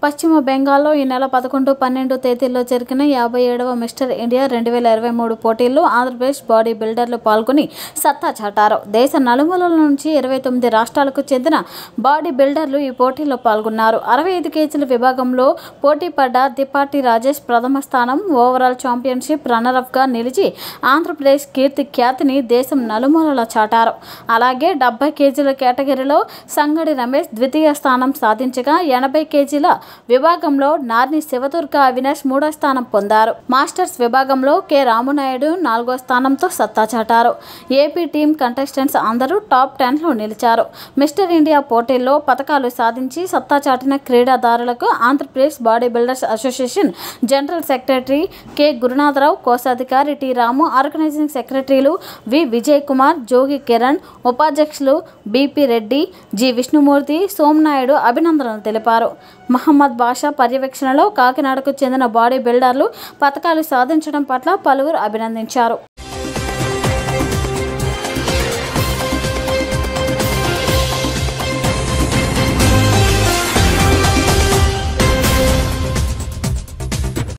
పశ్చిమ బెంగాల్లో ఈ నెల పదకొండు పన్నెండు తేదీల్లో జరిగిన యాభై ఏడవ మిస్టర్ ఇండియా రెండు వేల ఇరవై మూడు పోటీల్లో ఆంధ్రప్రదేశ్ బాడీ బిల్డర్లు పాల్గొని సత్తా చాటారు దేశ నలుమూలల నుంచి ఇరవై తొమ్మిది రాష్ట్రాలకు చెందిన బాడీ బిల్డర్లు ఈ పోటీలో పాల్గొన్నారు అరవై ఐదు కేజీల విభాగంలో పోటీ పడ్డ దిపాటి రాజేష్ ప్రథమ స్థానం ఓవరాల్ ఛాంపియన్షిప్ రన్నరప్గా నిలిచి ఆంధ్రప్రదేశ్ కీర్తి ఖ్యాతిని దేశం నలుమూలలా చాటారు అలాగే డెబ్బై కేజీల కేటగిరీలో సంగడి రమేష్ ద్వితీయ స్థానం సాధించగా ఎనభై కేజీల విభాగంలో నార్ని శివదుర్గ అవినాష్ మూడో స్థానం పొందారు మాస్టర్స్ విభాగంలో కె రామునాయుడు నాలుగో స్థానంతో సత్తా చాటారు ఏపీ టీం కంటెస్టెంట్స్ అందరూ టాప్ టెన్లో నిలిచారు మిస్టర్ ఇండియా పోటీల్లో పథకాలు సాధించి సత్తా చాటిన క్రీడాదారులకు Andhra Pradesh body builders association general secretary K Gurunatharao కోశాధికారి టి రాము ఆర్గనైజింగ్ సెక్రటరీలు వి విజయ్ కుమార్ జోగి కిరణ్ ఉపాధ్యక్షులు బిపి రెడ్డి జి విష్ణుమూర్తి సోమనాయుడు అభినందనలు తెలిపారు మహమ్మద్ బాషా పర్యవేక్షణలో కాకినాడకు చెందిన బాడీ బిల్డర్లు పథకాలు సాధించడం పట్ల పలువురు అభినందించారు